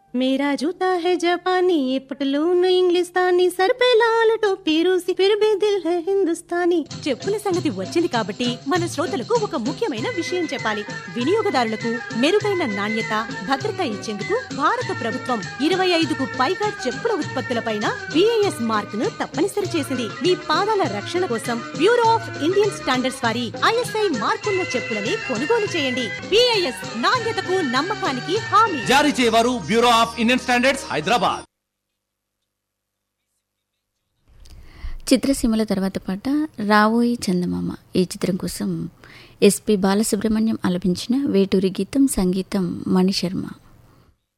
मेरा जूता है जापानी ये पटलून इंग्लिस्तानी सर पे लाल टोपी रूसी फिर भी दिल है हिंदुस्तानी చెప్పుల సంగతి వచ్చింది కాబట్టి మన శ్రోతలకు ఒక ముఖ్యమైన విషయం చెప్పాలి వినియోగదారులకు మెరుగైన నాణ్యత భద్రత ఇచ్చేందుకు భారత ప్రభుత్వం ఇరవై ఐదుకు పైగా చెప్పుల ఉత్పత్తులపైన బిఐఎస్ మార్క్ ను తప్పనిసరి చేసింది మీ పాదాల రక్షణ కోసం బ్యూరో ఆఫ్ ఇండియన్ స్టాండర్డ్స్ వారి ఐఎస్ఐ మార్కున్న చెప్పులని కొనుగోలు చేయండి బిఐఎస్ నాణ్యతకు నమ్మకానికి హామీ జారీ చేయవారు bureau of Indian standards Hyderabad చిత్రసీమల తర్వాత పాట రావోయి చందమామ ఈ చిత్రం కోసం ఎస్పి బాలసుబ్రహ్మణ్యం ఆలపించిన వేటూరి గీతం సంగీతం మణిశర్మ